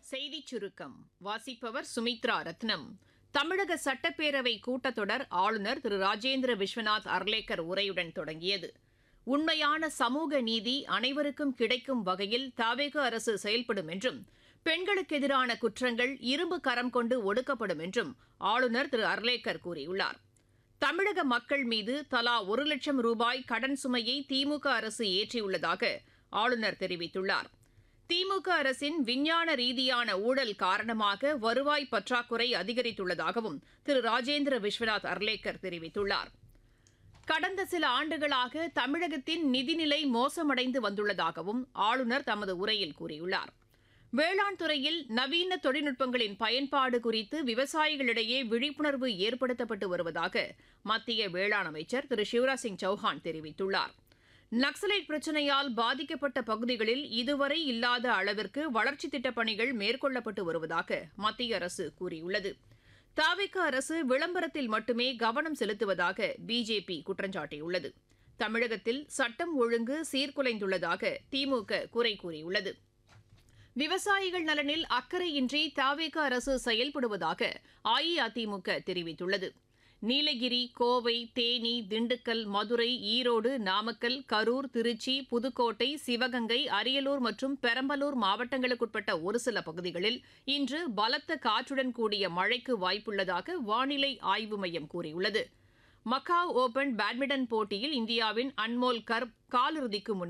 செய்திச் சுருக்கம் வாசிப்பவர் சுமித்ரா ரத்னம் தமிழக சட்டப்பேரவை கூட்டத்தொடர் ஆளுநர் திரு ராஜேந்திர விஸ்வநாத் அர்லேக்கர் உரையுடன் தொடங்கியது உண்மையான சமூக நீதி அனைவருக்கும் கிடைக்கும் வகையில் தாவேக அரசு செயல்படும் என்றும் பெண்களுக்கு எதிரான குற்றங்கள் இரும்பு கரம் கொண்டு ஒடுக்கப்படும் என்றும் ஆளுநர் திரு அர்லேக்கர் கூறியுள்ளார் தமிழக மக்கள் மீது தலா ஒரு லட்சம் ரூபாய் கடன் சுமையை திமுக அரசு ஏற்றியுள்ளதாக ஆளுநர் தெரிவித்துள்ளார் திமுக அரசின் விஞ்ஞான ரீதியான ஊழல் காரணமாக வருவாய் பற்றாக்குறை அதிகரித்துள்ளதாகவும் திரு ராஜேந்திர விஸ்வநாத் அர்லேக்கர் தெரிவித்துள்ளார் கடந்த சில ஆண்டுகளாக தமிழகத்தின் நிதிநிலை மோசமடைந்து வந்துள்ளதாகவும் ஆளுநர் தமது உரையில் கூறியுள்ளார் வேளாண் துறையில் நவீன தொழில்நுட்பங்களின் பயன்பாடு குறித்து விவசாயிகளிடையே விழிப்புணர்வு ஏற்படுத்தப்பட்டு வருவதாக மத்திய வேளாண் அமைச்சர் திரு சிவராஜ் சிங் சௌஹான் தெரிவித்துள்ளார் நக்சலைட் பிரச்சினையால் பாதிக்கப்பட்ட பகுதிகளில் இதுவரை இல்லாத அளவிற்கு வளர்ச்சித் திட்டப் பணிகள் மேற்கொள்ளப்பட்டு வருவதாக மத்திய அரசு கூறியுள்ளது தாவிக அரசு விளம்பரத்தில் மட்டுமே கவனம் செலுத்துவதாக பிஜேபி குற்றஞ்சாட்டியுள்ளது தமிழகத்தில் சட்டம் ஒழுங்கு சீர்குலைந்துள்ளதாக திமுக குறை கூறியுள்ளது விவசாயிகள் நலனில் அக்கறையின்றி தாவேக அரசு செயல்படுவதாக அஇஅதிமுக தெரிவித்துள்ளது நீலகிரி கோவை தேனி திண்டுக்கல் மதுரை ஈரோடு நாமக்கல் கரூர் திருச்சி புதுக்கோட்டை சிவகங்கை அரியலூர் மற்றும் பெரம்பலூர் மாவட்டங்களுக்குட்பட்ட ஒரு சில பகுதிகளில் இன்று பலத்த காற்றுடன் கூடிய மழைக்கு வாய்ப்புள்ளதாக வானிலை ஆய்வு மையம் கூறியுள்ளது மக்காவ் ஓபன் பேட்மிண்டன் போட்டியில் இந்தியாவின் அன்மோல் கர்ப் காலிறுதிக்கு முன்னேறி